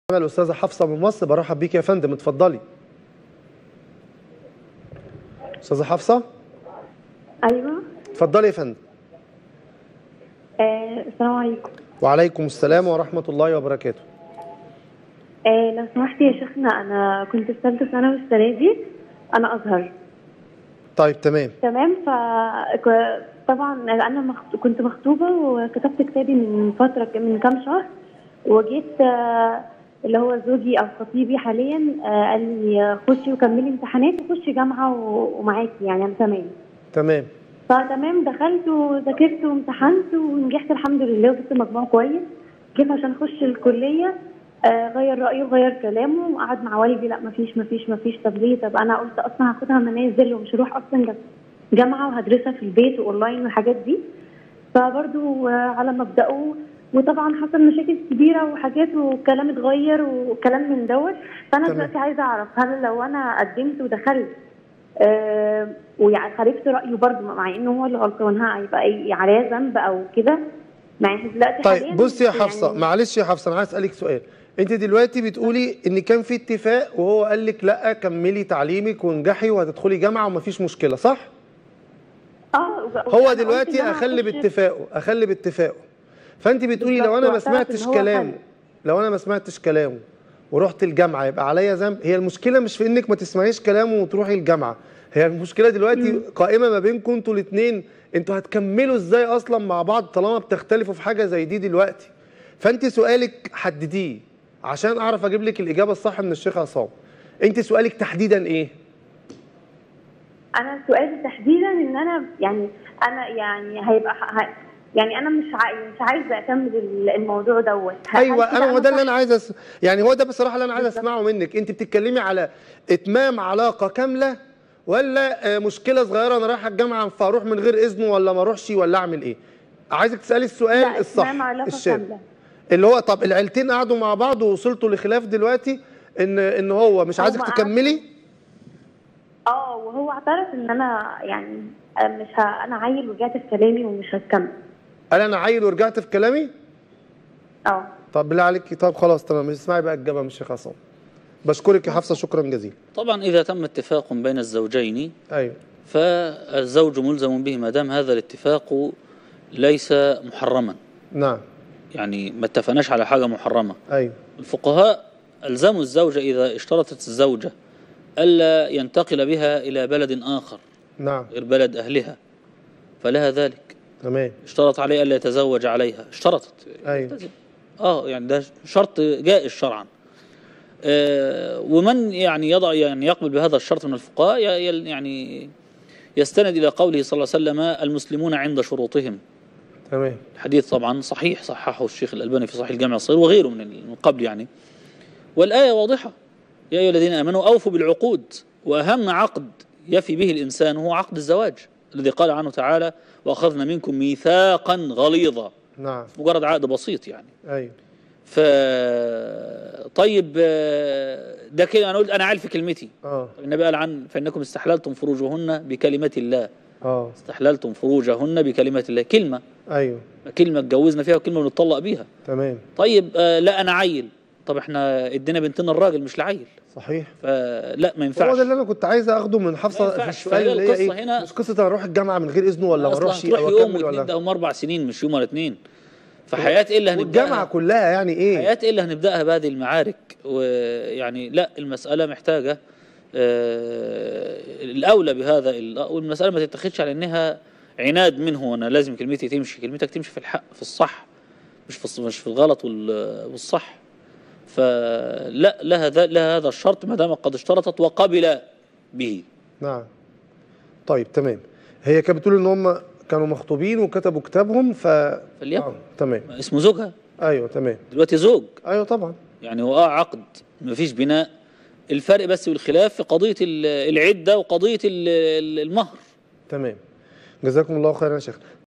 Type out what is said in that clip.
انا الاستاذه حفصه من مصر برحب بيك يا فندم اتفضلي استاذه حفصه ايوه اتفضلي يا فندم آه السلام عليكم وعليكم السلام ورحمه الله وبركاته آه لو سمحتي يا شيخنا انا كنت في ثالثه ثانوي السنه دي انا ازهر طيب تمام تمام ف ك- طبعا انا مخ... كنت مخطوبه وكتبت كتابي من فتره ك- من كام شهر وجيت آه، اللي هو زوجي او خطيبي حاليا آه، قال لي خشي وكملي امتحانات وخشي جامعه و- ومعاكي يعني انا تمام تمام فتمام دخلت وذاكرت وامتحنت ونجحت الحمد لله وجبت مجموع كويس جيت عشان اخش الكليه آه غير رايه وغير كلامه وقعد مع والدي لا مفيش مفيش مفيش طب ليه طب انا قلت اصلا هاخدها منازل ومش هروح اصلا جم- جامعه وهدرسها في البيت واونلاين والحاجات دي فبرضو آه على مبدأه وطبعا حصل مشاكل كبيره وحاجات وكلام اتغير وكلام من دوت فانا تمام. دلوقتي عايزه اعرف هل لو انا قدمت ودخلت آه ويعني خالفت رايه برضه مع انه هو اللي غلطان ها هيبقى ايه عليا ذنب او كده مع إحنا دلوقتي طيب حالياً بصي يا يعني- حفصه معلش يا حفصه انا عايز اسالك سؤال انت دلوقتي بتقولي ان كان في اتفاق وهو قال لك لا كملي تعليمك وانجحي وهتدخلي جامعه ومفيش مشكله صح اه وج- هو وأنا قلت دلوقتي إن أنا اخلي هخش- باتفاقه اخلي باتفاقه فانت بتقولي لو انا ما بالظبط، واعترف سمعتش إن هو كلامه خلف. لو انا ما سمعتش كلامه ورحت الجامعه يبقى عليا ذنب هي المشكله مش في انك ما تسمعيش كلامه وتروحي الجامعه هي المشكله دلوقتي قائمه ما بينكم انتوا الاثنين انتوا هتكملوا ازاي اصلا مع بعض طالما بتختلفوا في حاجه زي دي دلوقتي فانت سؤالك حدديه عشان اعرف اجيب لك الاجابه الصح من الشيخ عصام انت سؤالك تحديدا ايه انا سؤالي تحديدا ان انا يعني انا يعني هيبقى ه... يعني انا مش عاي... مش عايزه اكمل ال- الموضوع دوت هل ايوه كده انا هو ده اللي صح؟ انا عايز أس... يعني هو ده بصراحه اللي انا عايز اسمعه منك انت بتتكلمي على اتمام علاقه كامله ولا آه، مشكله صغيره انا رايحه الجامعه فاروح من غير اذنه ولا ما اروحش ولا اعمل ايه عايزك تسالي السؤال لا الصح اتمام علاقه الشامل كامله اللي هو طب العيلتين قعدوا مع بعض ووصلتوا لخلاف دلوقتي ان ان هو مش هو عايزك ما قعدش. تكملي اه وهو اعترف ان انا يعني آه، مش ه... انا عيل ورجعت في كلامي ومش هكمل قال انا عيل ورجعت في كلامي اه طب بالله عليك طب خلاص تمام اسمعي بقى الاجابه من الشيخ عصام بشكرك يا حفصه شكرا جزيلا طبعا إذا تم اتفاق بين الزوجين ايوه فالزوج ملزم به ما دام هذا الاتفاق ليس محرما نعم يعني ما اتفقناش على حاجة محرمة ايوه الفقهاء ألزموا الزوجة إذا اشترطت الزوجة ألا ينتقل بها إلى بلد آخر نعم غير بلد أهلها فلها ذلك تمام اشترط عليه ألا يتزوج عليها اشترطت أيوة. يلتزم. اه يعني ده شرط جائز شرعا آه ومن يعني يضع يعني يقبل بهذا الشرط من الفقهاء ي- يل- يعني يستند إلى قوله صلى الله عليه وسلم المسلمون عند شروطهم تمام الحديث طبعا صحيح صححه الشيخ الألباني في صحيح الجامع الصغير وغيره من ال- من قبل يعني والآية واضحة يا أيها الذين آمنوا أوفوا بالعقود وأهم عقد يفي به الإنسان هو عقد الزواج الذي قال عنه تعالى وأخذنا منكم ميثاقا غليظا نعم مجرد عقد بسيط يعني ايوه ف طيب آه، ده كده انا قلت انا عارف كلمتي اه النبي قال عن فانكم استحللتم فروجهن بكلمه الله اه استحللتم فروجهن بكلمه الله كلمه ايوه كلمه اتجوزنا فيها وكلمه بنطلق بيها تمام طيب آه، لا انا عيل طب احنا ادينا بنتنا الراجل مش لعيل صحيح فلا ما هو ينفعش ده اللي انا كنت عايز اخده من ما حفصه في ينفعش. السؤال فهي اللي هي القصة ايه هنا- مش قصه انا اروح الجامعه من غير اذنه ولا ما اصلا اروحش هتروح او يوم اكمل واثنين ولا او اربع سنين مش يوم ولا اتنين فحياه ايه اللي والجامعه هنبداها كلها يعني ايه حياة ايه اللي هنبداها بهذه المعارك ويعني لا المسألة محتاجة آه، الأولى بهذا ال- والمسألة ما تتخذش على إنها عناد منه وأنا لازم كلمتي تمشي كلمتك تمشي في الحق في الصح مش في الص- مش في الغلط وال- والصح فلا لها ذا لها هذا الشرط ما دام قد اشترطت وقبل به نعم طيب تمام هي كانت بتقول ان هم كانوا مخطوبين وكتبوا كتابهم ف فليكن. آه. تمام اسمه زوجها ايوه تمام دلوقتي زوج ايوه طبعا يعني هو اه عقد مفيش بناء الفرق بس والخلاف في قضية ال- العدة وقضية ال- ال- المهر تمام جزاكم الله خيرا يا شيخ